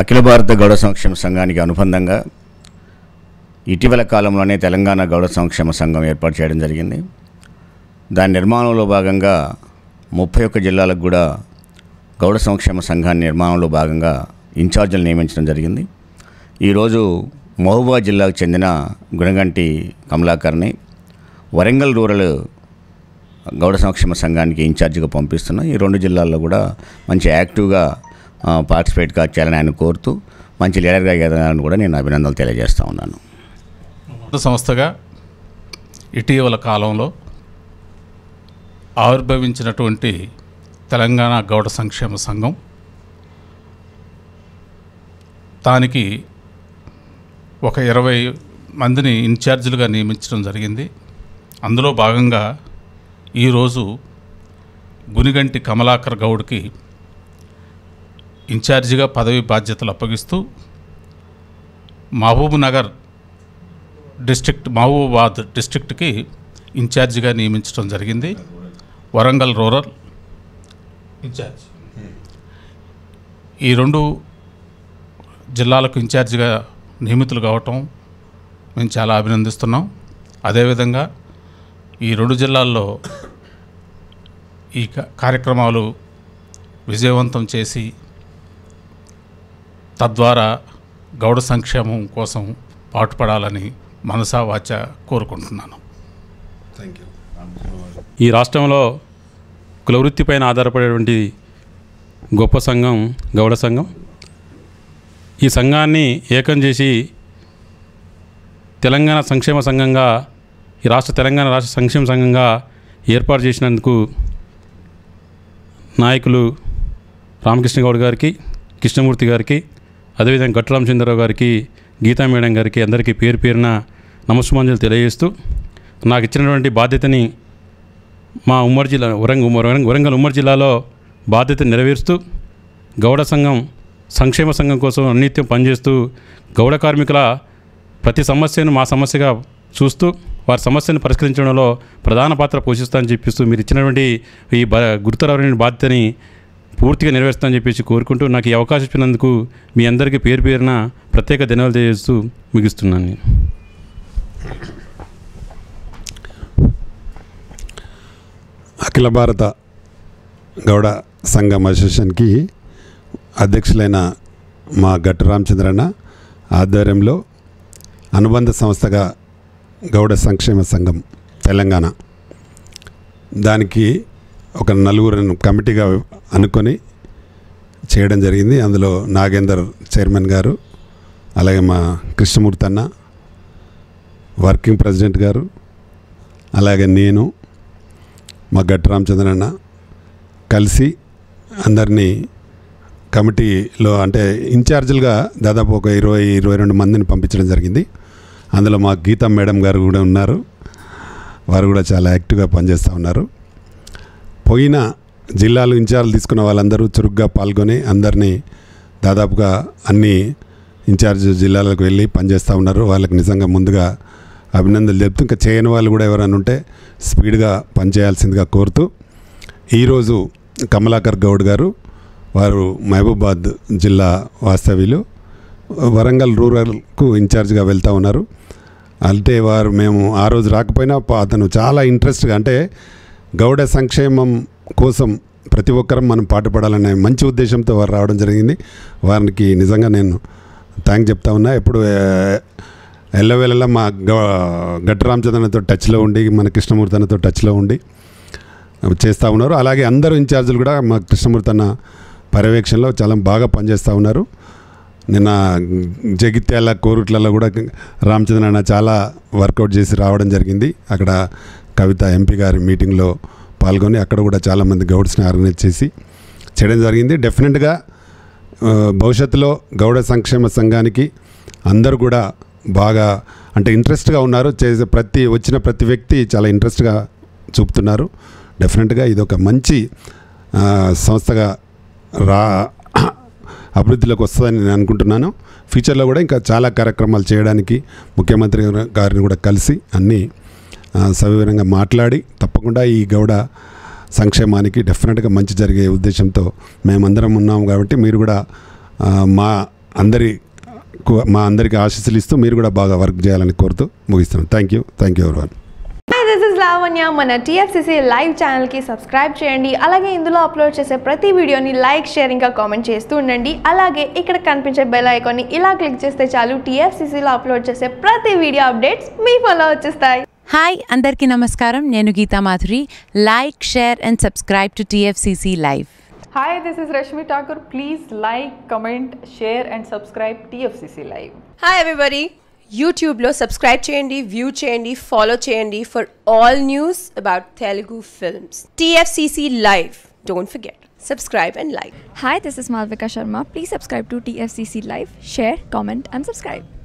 అఖిల భారత గౌడ సంక్షేమ సంఘానికి అనుబంధంగా ఇటీవల కాలంలోనే తెలంగాణ గౌడ సంక్షేమ సంఘం ఏర్పాటు చేయడం జరిగింది దాని నిర్మాణంలో భాగంగా ముప్పై ఒక్క జిల్లాలకు కూడా గౌడ సంక్షేమ సంఘాన్ని నిర్మాణంలో భాగంగా ఇన్ఛార్జీలు నియమించడం జరిగింది ఈరోజు మహబూబా జిల్లాకు చెందిన గుణగంటి కమలాకర్ని వరంగల్ రూరల్ గౌడ సంక్షేమ సంఘానికి ఇన్ఛార్జిగా పంపిస్తున్నాం ఈ రెండు జిల్లాల్లో కూడా మంచి యాక్టివ్గా ఆ, పార్టిసిపేట్గా చేయాలని ఆయన కోరుతూ మంచి లీడర్గా ఎదగాలని కూడా నేను అభినందనలు తెలియజేస్తా ఉన్నాను కొత్త సంస్థగా ఇటీవల కాలంలో ఆవిర్భవించినటువంటి తెలంగాణ గౌడ సంక్షేమ సంఘం దానికి ఒక ఇరవై మందిని ఇన్ఛార్జీలుగా నియమించడం జరిగింది అందులో భాగంగా ఈరోజు గునిగంటి కమలాకర్ గౌడ్కి ఇన్ఛార్జిగా పదవి బాధ్యతలు అప్పగిస్తూ మహబూబ్ నగర్ డిస్ట్రిక్ట్ మహబూబాబాద్ డిస్ట్రిక్ట్కి ఇన్ఛార్జిగా నియమించడం జరిగింది వరంగల్ రూరల్ ఇన్ఛార్జ్ ఈ రెండు జిల్లాలకు ఇన్ఛార్జిగా నియమితులు కావటం మేము చాలా అభినందిస్తున్నాం అదేవిధంగా ఈ రెండు జిల్లాల్లో ఈ క- కార్యక్రమాలు విజయవంతం చేసి తద్వారా గౌడ సంక్షేమం కోసం పాటుపడాలని మనసా వాచ కోరుకుంటున్నాను ఈ రాష్ట్రంలో కులవృత్తిపైన ఆధారపడేటువంటి గొప్ప సంఘం గౌడ సంఘం ఈ సంఘాన్ని ఏకం చేసి తెలంగాణ సంక్షేమ సంఘంగా ఈ రాష్ట్ర తెలంగాణ రాష్ట్ర సంక్షేమ సంఘంగా ఏర్పాటు చేసినందుకు నాయకులు రామకృష్ణ గౌడ్ గారికి కృష్ణమూర్తి గారికి అదేవిధంగా గట్టు రామచంద్రరావు గారికి గీతా మేడం గారికి అందరికీ పేరు పేరున నమస్సుమంజలు తెలియజేస్తూ నాకు ఇచ్చినటువంటి బాధ్యతని మా ఉమ్మడి జిల్లా వరంగ వరంగ వరంగల్ ఉమ్మడి జిల్లాలో బాధ్యత నెరవేరుస్తూ గౌడ సంఘం సంక్షేమ సంఘం కోసం నిత్యం పనిచేస్తూ గౌడ కార్మికుల ప్రతి సమస్యను మా సమస్యగా చూస్తూ వారి సమస్యను పరిష్కరించడంలో ప్రధాన పాత్ర పోషిస్తానని చెప్పిస్తూ మీరు ఇచ్చినటువంటి ఈ బ గురుతరమైన బాధ్యతని పూర్తిగా నెరవేరుస్తానని చెప్పేసి కోరుకుంటూ నాకు ఈ అవకాశం ఇచ్చినందుకు మీ అందరికీ పేరు పేరున ప్రత్యేక ధన్యవాదాలు తెలియజేస్తూ ముగిస్తున్నాను నేను అఖిల భారత గౌడ సంఘం అసోసియేషన్కి అధ్యక్షులైన మా గట్టు రామచంద్రన్న ఆధ్వర్యంలో అనుబంధ సంస్థగా గౌడ సంక్షేమ సంఘం తెలంగాణ దానికి ఒక నలుగురు కమిటీగా అనుకొని చేయడం జరిగింది అందులో నాగేందర్ చైర్మన్ గారు అలాగే మా కృష్ణమూర్తి అన్న వర్కింగ్ ప్రెసిడెంట్ గారు అలాగే నేను మా గట్టి రామచంద్రన్న కలిసి అందరినీ కమిటీలో అంటే ఇన్ఛార్జీలుగా దాదాపు ఒక ఇరవై ఇరవై రెండు మందిని పంపించడం జరిగింది అందులో మా గీతా మేడం గారు కూడా ఉన్నారు వారు కూడా చాలా యాక్టివ్గా పనిచేస్తూ ఉన్నారు పోయిన జిల్లాలు ఇన్ఛార్జ్ తీసుకున్న వాళ్ళందరూ చురుగ్గా పాల్గొని అందరినీ దాదాపుగా అన్ని ఇన్ఛార్జ్ జిల్లాలకు వెళ్ళి పనిచేస్తూ ఉన్నారు వాళ్ళకి నిజంగా ముందుగా అభినందనలు చెప్తూ ఇంకా చేయని వాళ్ళు కూడా ఎవరైనా ఉంటే స్పీడ్గా పనిచేయాల్సిందిగా కోరుతూ ఈరోజు కమలాకర్ గౌడ్ గారు వారు మహబూబాద్ జిల్లా వాస్తవ్యులు వరంగల్ రూరల్కు ఇన్ఛార్జ్గా వెళ్తూ ఉన్నారు అంటే వారు మేము ఆ రోజు రాకపోయినా ప- అతను చాలా ఇంట్రెస్ట్గా అంటే గౌడ సంక్షేమం కోసం ప్రతి ఒక్కరం మనం పాటుపడాలనే మంచి ఉద్దేశంతో వారు రావడం జరిగింది వారికి నిజంగా నేను థ్యాంక్ చెప్తా ఉన్నా ఎప్పుడు ఎల్లవేళలా మా గ- గట్టు రామచంద్రనతో టచ్లో ఉండి మన కృష్ణమూర్తి అన్నతో టచ్లో ఉండి చేస్తూ ఉన్నారు అలాగే అందరూ ఇన్ఛార్జీలు కూడా మా కృష్ణమూర్తి అన్న పర్యవేక్షణలో చాలా బాగా పనిచేస్తూ ఉన్నారు నిన్న జగిత్యాల కోరుట్లలో కూడా రామచంద్ర అన్న చాలా వర్కౌట్ చేసి రావడం జరిగింది అక్కడ కవిత ఎంపీ గారి మీటింగ్లో పాల్గొని అక్కడ కూడా చాలామంది గౌడ్స్ని ఆర్గనైజ్ చేసి చేయడం జరిగింది డెఫినెట్గా ఆ, భవిష్యత్తులో గౌడ సంక్షేమ సంఘానికి అందరూ కూడా బాగా అంటే ఇంట్రెస్ట్గా ఉన్నారు చేసే ప్రతి వచ్చిన ప్రతి వ్యక్తి చాలా ఇంట్రెస్ట్గా చూపుతున్నారు డెఫినెట్గా ఇది ఒక మంచి ఆ, సంస్థగా రా అభివృద్ధిలోకి వస్తుందని నేను అనుకుంటున్నాను ఫ్యూచర్లో కూడా ఇంకా చాలా కార్యక్రమాలు చేయడానికి ముఖ్యమంత్రి గారిని కూడా కలిసి అన్నీ ఆ, సవివరంగా మాట్లాడి తప్పకుండా ఈ గౌడ సంక్షేమానికి డెఫినెట్గా మంచి జరిగే ఉద్దేశంతో మేమందరం ఉన్నాం కాబట్టి మీరు కూడా ఆ, మా అందరి కు- మా అందరికీ ఆశీస్సులు ఇస్తూ మీరు కూడా బాగా వర్క్ చేయాలని కోరుతూ ముగిస్తున్నాను thank you thank you everyone hi this is Lavanya మన టీఎఫ్సిసి లైవ్ ఛానల్కి సబ్స్క్రైబ్ చేయండి అలాగే ఇందులో అప్లోడ్ చేసే ప్రతి వీడియోని లైక్ షేర్ ఇంకా కామెంట్ చేస్తూ ఉండండి అలాగే ఇక్కడ కనిపించే బెల్ ఐకాన్ని ఇలా క్లిక్ చేస్తే చాలు టీఎఫ్సిసిలో అప్లోడ్ చేసే ప్రతి వీడియో అప్డేట్స్ మీ ఫోన్లో వచ్చేస్తాయి హాయ్ అందరికీ నమస్కారం నేను Geetha Madhuri like share and subscribe to TFCC live Hi, this is Rashmi Thakur. Please like, comment, share, and subscribe TFCC Live. Hi everybody యూట్యూబ్లో సబ్స్క్రైబ్ చేయండి వ్యూ చేయండి ఫాలో చేయండి for all news about Telugu films TFCC live don't forget subscribe and like Hi, this is Malvika Sharma. Please subscribe to TFCC Live, share, comment, and subscribe.